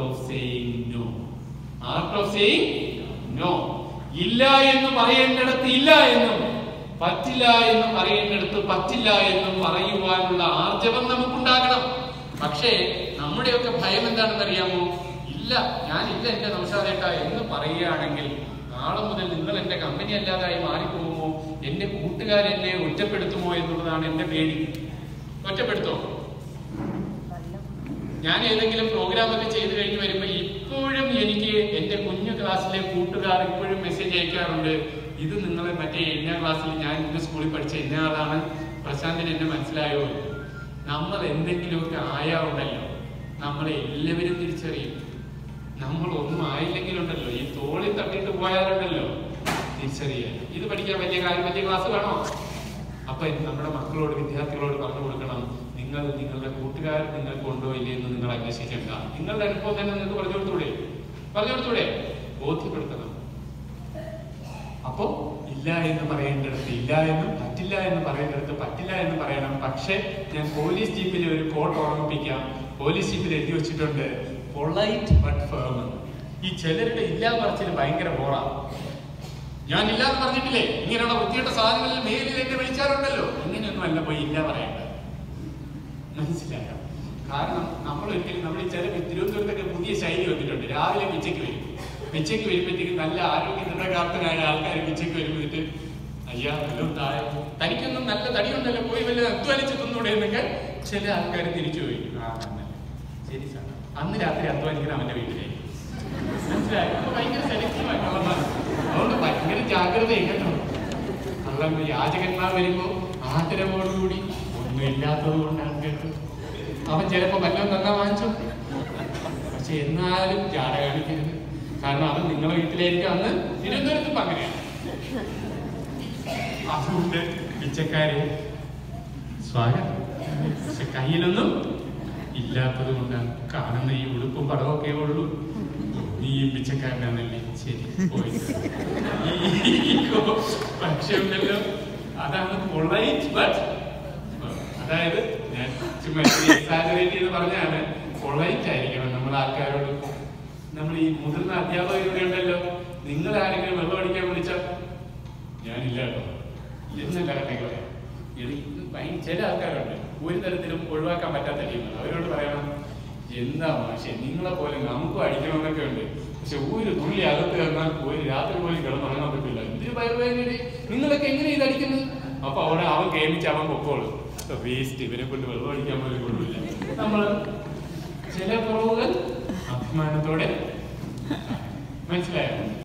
of saying no art of saying no ഇല്ല എന്ന് പറയേണ്ടിടത്ത് ഇല്ല എന്നും പറ്റില്ല എന്ന് പറയേണ്ടിടത്ത് പറ്റില്ല എന്നും പറയുവാനുള്ള ആർജവം നമുക്കുണ്ടാകണം പക്ഷേ നമ്മുടെയൊക്കെ ഭയം എന്താണെന്ന് അറിയാമോ ഇല്ല ഞാനില്ല എന്റെ നൗഷാദേട്ട എന്ന് പറയുകയാണെങ്കിൽ നാളെ മുതൽ നിങ്ങൾ എന്റെ കമ്പനി അല്ലാതായി മാറിപ്പോകുമോ എന്റെ കൂട്ടുകാരെന്നെ ഒറ്റപ്പെടുത്തുമോ എന്നുള്ളതാണ് എന്റെ പേടി ഒറ്റപ്പെടുത്തോ ഞാൻ ഏതെങ്കിലും പ്രോഗ്രാം ഒക്കെ ചെയ്തു കഴിഞ്ഞ് വരുമ്പോ ഇപ്പോഴും എനിക്ക് എന്റെ കുഞ്ഞു ക്ലാസ്സിലെ കൂട്ടുകാർ ഇപ്പോഴും മെസ്സേജ് അയക്കാറുണ്ട് ഇത് നിങ്ങളെ മറ്റേ ഇന്ന ക്ലാസ്സിൽ ഞാൻ ഇന്ന സ്കൂളിൽ പഠിച്ച ഇന്ന ആളാണ് പ്രശാന്തിന് എന്നെ മനസ്സിലായോ നമ്മൾ എന്തെങ്കിലുമൊക്കെ ആയാവുണ്ടല്ലോ നമ്മളെ എല്ലാവരും തിരിച്ചറിയും നമ്മൾ ഒന്നും ആയില്ലെങ്കിലുണ്ടല്ലോ ഈ തോളിൽ തട്ടിയിട്ട് പോയാലുണ്ടല്ലോ തിരിച്ചറിയാൻ ഇത് പഠിക്കാൻ വലിയ കാര്യം വലിയ ക്ലാസ് വേണോ അപ്പൊ ഇത് നമ്മുടെ മക്കളോട് വിദ്യാർത്ഥികളോട് പറഞ്ഞു കൊടുക്കണം നിങ്ങൾ നിങ്ങളുടെ കൂട്ടുകാർ നിങ്ങൾക്ക് ഉണ്ടോ ഇല്ലേ എന്ന് നിങ്ങൾ അന്വേഷിക്കേണ്ട നിങ്ങളുടെ അനുഭവം തന്നെ നിങ്ങൾക്ക് പറഞ്ഞു കൊടുത്തൂടെ പറഞ്ഞു കൊടുത്തൂടെ ബോധ്യപ്പെടുത്തണം അപ്പോ ഇല്ല എന്ന് പറയേണ്ടിടത്ത് ഇല്ല എന്നും പറ്റില്ല എന്ന് പറയേണ്ടിടത്ത് പറ്റില്ല എന്ന് പറയണം പക്ഷെ ഞാൻ പോലീസ് ജീപ്പിലെ ഒരു കോട്ട് ഓർമ്മിപ്പിക്കാം പോലീസ് ജീപ്പിൽ എഴുതി വെച്ചിട്ടുണ്ട് പൊളൈറ്റ് ബട്ട് ഫേം ഈ ചിലരുടെ ഇല്ലാ പറച്ചിൽ ഭയങ്കര ബോറാ ഞാൻ ഇല്ലാന്ന് പറഞ്ഞിട്ടില്ലേ ഇങ്ങനെയുള്ള വൃത്തിയുടെ സാധനങ്ങളിൽ മേലിൽ എന്നെ വിളിച്ചാറുണ്ടല്ലോ ഇങ്ങനെയൊന്നും അല്ല പോയി ഇല്ല പറയേണ്ടത് മനസ്സിലാക്കാം കാരണം നമ്മൾ ഒരിക്കലും നമ്മൾ ഈ ചില തിരുവനന്തപുരത്തൊക്കെ പുതിയ ശൈലി വന്നിട്ടുണ്ട് രാവിലെ പിച്ചയ്ക്ക് വരും പിച്ചയ്ക്ക് വരുമ്പോഴത്തേക്കും നല്ല ആരോഗ്യ ദൃഢകാർത്തനായ ആൾക്കാർ പിച്ചയ്ക്ക് വരുമ്പോഴത്തേക്ക് അയ്യാ വല്ലതും താഴെ തനിക്കൊന്നും നല്ല തടിയുണ്ടല്ലോ പോയി വല്ല അധ്വാനിച്ച് തിന്നൂടെ എന്നൊക്കെ ചില ആൾക്കാർ തിരിച്ചു പോയി ആ അങ്ങനെ ശരി സാർ അന്ന് രാത്രി അധ്വാനിക്കുന്ന അവന്റെ വീട്ടിലേക്ക് മനസ്സിലായോ അപ്പൊ ഭയങ്കര സെലക്റ്റീവായി കള്ളന്മാർ അതുകൊണ്ട് ഭയങ്കര ജാഗ്രതയും കേട്ടോ കള്ളം യാചകന്മാർ വരുമ്പോ ആദരവോടുകൂടി ഒന്നും ഇല്ലാത്തത് കൊണ്ടാണ് കേട്ടോ അവൻ ചിലപ്പോ വല്ലതും തന്നാ വാങ്ങിച്ചു പക്ഷെ എന്നാലും ജാട കാണിക്കരുത് കാരണം അവൻ നിങ്ങളെ വീട്ടിലായിരിക്കും അന്ന് തിരുവനന്തപുരത്ത് ഇപ്പൊ അങ്ങനെയാണ് അതുകൊണ്ട് പിച്ചക്കാരെ സ്വാഗതം പക്ഷെ കയ്യിലൊന്നും ഇല്ലാത്തത് കൊണ്ടാണ് കാണുന്ന ഈ ഉടുപ്പും പടമൊക്കെ ഉള്ളൂ നീ പിച്ചക്കാരനാണല്ലേ ശരി പോയി ഈ പക്ഷെ ഉണ്ടല്ലോ അതാണ് പൊളൈറ്റ് ബട്ട് അതായത് ഞാൻ ചുമ്മാ എക്സാജറേറ്റ് ചെയ്ത് പറഞ്ഞാണ് പൊളൈറ്റ് ആയിരിക്കണം നമ്മൾ ആൾക്കാരോട് നമ്മൾ ഈ മുതിർന്ന അധ്യാപകരുടെ ഉണ്ടല്ലോ നിങ്ങൾ ആരെങ്കിലും വെള്ളം അടിക്കാൻ വിളിച്ചാൽ ഞാനില്ല കേട്ടോ എന്നല്ല കണ്ടെങ്കിൽ ചില ആൾക്കാരുണ്ട് ഒരു തരത്തിലും ഒഴിവാക്കാൻ പറ്റാത്ത ടീമുകൾ അവരോട് പറയണം എന്താ മാഷെ നിങ്ങളെ പോലെ നമുക്കും അടിക്കണമെന്നൊക്കെ ഉണ്ട് പക്ഷെ ഒരു തുള്ളി അകത്ത് കയറാൻ ഒരു രാത്രി പോലും കിടന്നുറങ്ങാൻ പറ്റില്ല എന്തൊരു ഭയവേദന നിങ്ങളൊക്കെ എങ്ങനെ ഇത് അടിക്കുന്നത് അപ്പൊ അവിടെ അവൻ കേമിച്ച് അവൻ പൊക്കോളൂ വേസ്റ്റ് ഇവരെ കൊണ്ട് വെള്ളം അടിക്കാൻ പോലും കൊള്ളില്ല നമ്മൾ ചില കുറവുകൾ അഭിമാനത്തോടെ മനസ്സിലായോ